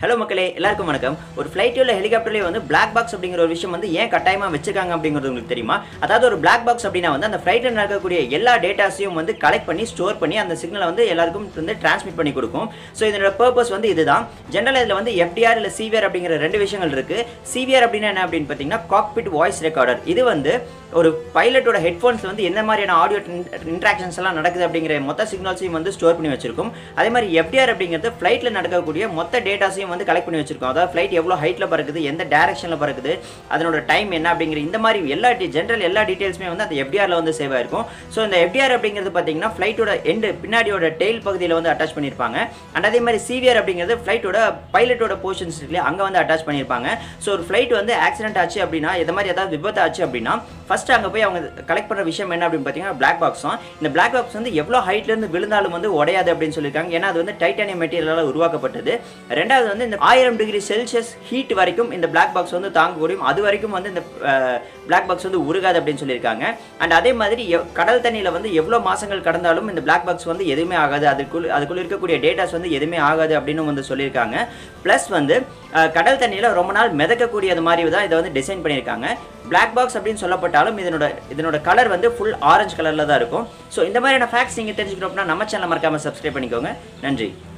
hello மக்களே எல்லாருக்கும் வணக்கம் ஒரு ஃப்ளைட் உள்ள ஹெலிகாப்டர்லேயே வந்து பிளாக் பாக்ஸ் அப்படிங்கிற ஒரு விஷயம் வந்து ஏன் கட்டாயமாக வச்சிருக்காங்க அப்படிங்கிறது உங்களுக்கு தெரியுமா அதாவது ஒரு பிளாக் பாக்ஸ் அப்படின்னா வந்து அந்த ஃப்ளைட்டில் நடக்கக்கூடிய எல்லா டேட்டாஸையும் வந்து கலெக்ட் பண்ணி ஸ்டோர் பண்ணி அந்த சிக்னலை வந்து எல்லாருக்கும் வந்து டிரான்ஸ்மிட் பண்ணி கொடுக்கும் ஸோ இதனோட பர்பஸ் வந்து இதுதான் ஜென்ரலாக இதில் வந்து எஃப்டிஆர் இல்லை சிவிஆர் அப்படிங்கிற ரெண்டு விஷயங்கள் இருக்கு சிவிஆர் அப்படின்னா என்ன அப்படின்னு பார்த்தீங்கன்னா காக்பிட் வாய்ஸ் ரெக்கார்டர் இது வந்து ஒரு பைலட்டோட ஹெட்ஃபோன்ஸ் வந்து என்ன மாதிரியான ஆடியோ இன்ட்ராக்ஷன்ஸ் எல்லாம் நடக்குது அப்படிங்கிற மொத்த சிக்னல்ஸையும் வந்து ஸ்டோர் பண்ணி வச்சிருக்கும் அதே மாதிரி எஃப்டிஆர் அப்படிங்கிறது ஃப்ளைட்டில் நடக்கக்கூடிய மொத்த டேட்டாஸையும் வந்து கலெக்ட் பண்ணி வச்சிருக்கோம் அதாவது ஃப்ளைட் எவ்வளோ ஹைட்டில் பறக்குது எந்த டேரக்ஷனில் பறக்குது அதனோட டைம் என்ன அப்படிங்கிற இந்த மாதிரி எல்லா ஜென்ரல் எல்லா டீட்டெயில்ஸுமே வந்து அந்த எஃப்டிஆரில் வந்து சேவ் ஆயிருக்கும் ஸோ இந்த எஃப்டிஆர் அப்படிங்கிறது பார்த்தீங்கன்னா ஃப்ளைட்டோட எண்டு பின்னாடியோட டெயில் பகுதியில் வந்து அட்டாச் பண்ணியிருப்பாங்க அண்ட் அதே மாதிரி சிவிஆர் அப்படிங்கிறது ஃப்ளைட்டோட பைலட்டோட போர்ஷன்ஸ் இருக்குல்லையா அங்கே வந்து அட்டாச் பண்ணியிருப்பாங்க ஸோ ஒரு ஃப்ளைட் வந்து ஆக்சிடென்ட் ஆச்சு அப்படின்னா இது மாதிரி ஏதாவது விபத்து ஆச்சு அப்படின்னா ஃபர்ஸ்ட் அங்கே போய் அவங்க கலெக்ட் பண்ணுற விஷயம் என்ன அப்படின்னு பார்த்தீங்கன்னா பிளாக் பாக்ஸ் தான் இந்த பிளாக் பாக்ஸ் வந்து எவ்வளோ ஹைட்லேருந்து விழுந்தாலும் வந்து உடையாது அப்படின்னு சொல்லியிருக்காங்க ஏன்னா அது வந்து டைட்டானியம் மெட்டீரியலால் உருவாக்கப்பட்டது ரெண்டாவது வந்து இந்த ஆயிரம் டிகிரி செல்சியஸ் ஹீட் வரைக்கும் இந்த பிளாக் பாக்ஸ் வந்து தாங்க முடியும் அது வரைக்கும் வந்து இந்த பிளாக் பாக்ஸ் வந்து உருகாது அப்படின்னு சொல்லியிருக்காங்க அண்ட் அதே மாதிரி எவ்- கடல் தண்ணியில் வந்து எவ்வளோ மாசங்கள் கடந்தாலும் இந்த பிளாக் பாக்ஸ் வந்து எதுவுமே ஆகாது அதுக்குள்ள அதுக்குள்ள இருக்கக்கூடிய டேட்டாஸ் வந்து எதுவுமே ஆகாது அப்படின்னு வந்து சொல்லியிருக்காங்க ப்ளஸ் வந்து அஹ், கடல் தண்ணியில் ரொம்ப நாள் மிதக்கக்கூடியது மாதிரி தான் இதை வந்து டிசைன் பண்ணியிருக்காங்க பிளாக் பாக்ஸ் அப்படின்னு சொல்லப்பட்டாலும் இதனோட இதனோட கலர் வந்து ஃபுல் ஆரஞ்சு கலரில் தான் இருக்கும் ஸோ இந்த மாதிரியான ஃபேக்ட்ஸ் நீங்கள் தெரிஞ்சுக்கணும் அப்படின்னா நம்ம சேனல் மறக்காமல் சப்ஸ்கிரைப் பண்ணிக்கோங்க நன்றி